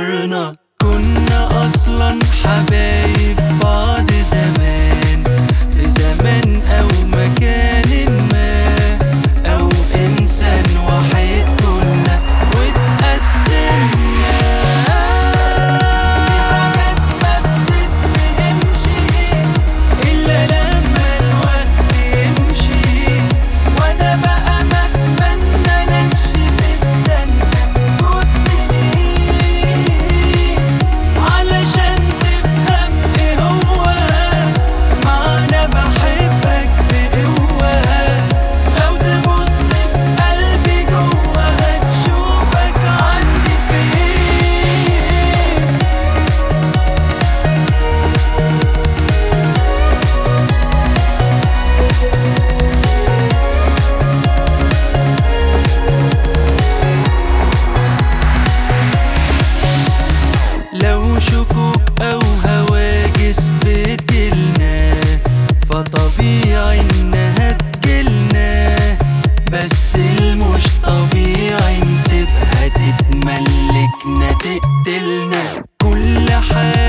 اخترنا كنا اصلا حبايب بعض زمان في زمان او مكان ما او انسان واحد كنا واتقسمنا حاجات ما بتتفهمش الا لما الوقت يمشي وانا بقى ما اتمنالكش تستنى تفوت سنين علشان تفهم ايه هو معنى بحبك بقوة لو تبص في قلبي جوه هتشوفك عندي فين لو شكوك أو هواجس بتجيلنا فطبيعي إنها تجيلنا بس المش طبيعي نسيبها تتملكنا تقتلنا كل حاجة